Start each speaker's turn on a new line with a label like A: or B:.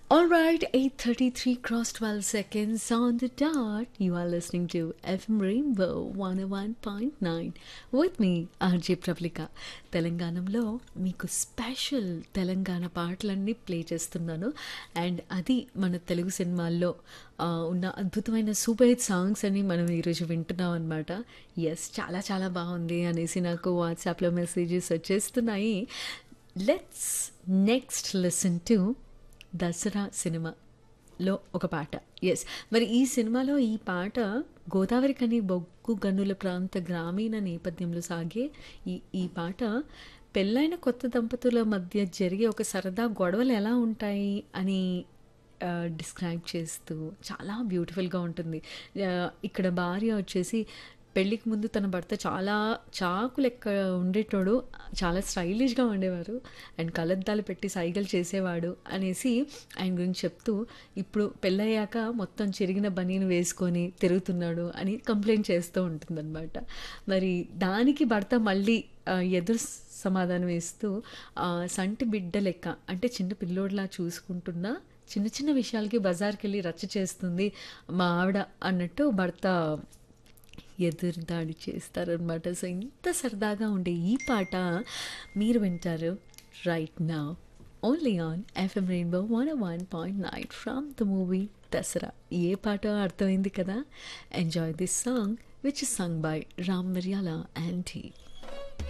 A: All right, 8:33 cross 12 seconds on the dot. You are listening to FM Rainbow 101.9 with me, RJ Pravlika. తెలంగాణలో మీకు special Telangana పాటలన్నీ play చేస్తున్నాను and అది మన తెలుగు సినిమాల్లో ఆ, ఉన్న అద్భుతమైన సూపర్ హిట్ సాంగ్స్ అని మనం ఈరోజు వింటున్నాం అనమాట ఎస్ చాలా చాలా బాగుంది అనేసి నాకు వాట్సాప్లో మెసేజెస్ వచ్చేస్తున్నాయి let's next listen to Dasara సినిమాలో ఒక పాట ఎస్ మరి ఈ సినిమాలో ఈ పాట గోదావరి కని బొగ్గు గనుల ప్రాంత గ్రామీణ నేపథ్యంలో సాగే ఈ ఈ పాట పెళ్ళైన కొత్త దంపతుల మధ్య జరిగే ఒక సరదా గొడవలు ఎలా ఉంటాయి అని ఆ, డిస్క్రైబ్ చేస్తూ చాలా బ్యూటిఫుల్గా ఉంటుంది ఆ, ఇక్కడ భార్య వచ్చేసి పెళ్ళికి ముందు తన భర్త చాలా చాకు లెక్క ఉండేటోడు చాలా స్టైలిష్గా ఉండేవారు అండ్ కలద్దాలు పెట్టి సైకిల్ చేసేవాడు అనేసి ఆయన గురించి చెప్తూ ఇప్పుడు పెళ్ళయ్యాక మొత్తం చెరిగిన బనీని వేసుకొని తిరుగుతున్నాడు అని కంప్లైంట్ చేస్తూ ఉంటుందన్నమాట మరి దానికి భర్త మళ్ళీ ఆ, ఎదురు సమాధానం ఇస్తూ ఆ, సంటి బిడ్డ లెక్క అంటే చిన్న పిల్లోడిలా చూసుకుంటున్నా చిన్న చిన్న విషయాలకి బజార్కి వెళ్ళి రచ్చ చేస్తుంది మా ఆవిడ అన్నట్టు భర్త ఎదురు దాడి చేస్తారనమాట సో ఇంత సరదాగా ఉండే ఈ పాట మీరు వింటారు రైట్ నా only on FM rainbow one one point nine from the movie Dasara ఏ పాట అర్థమైంది కదా enjoy this song which is sung by Ram Miryala and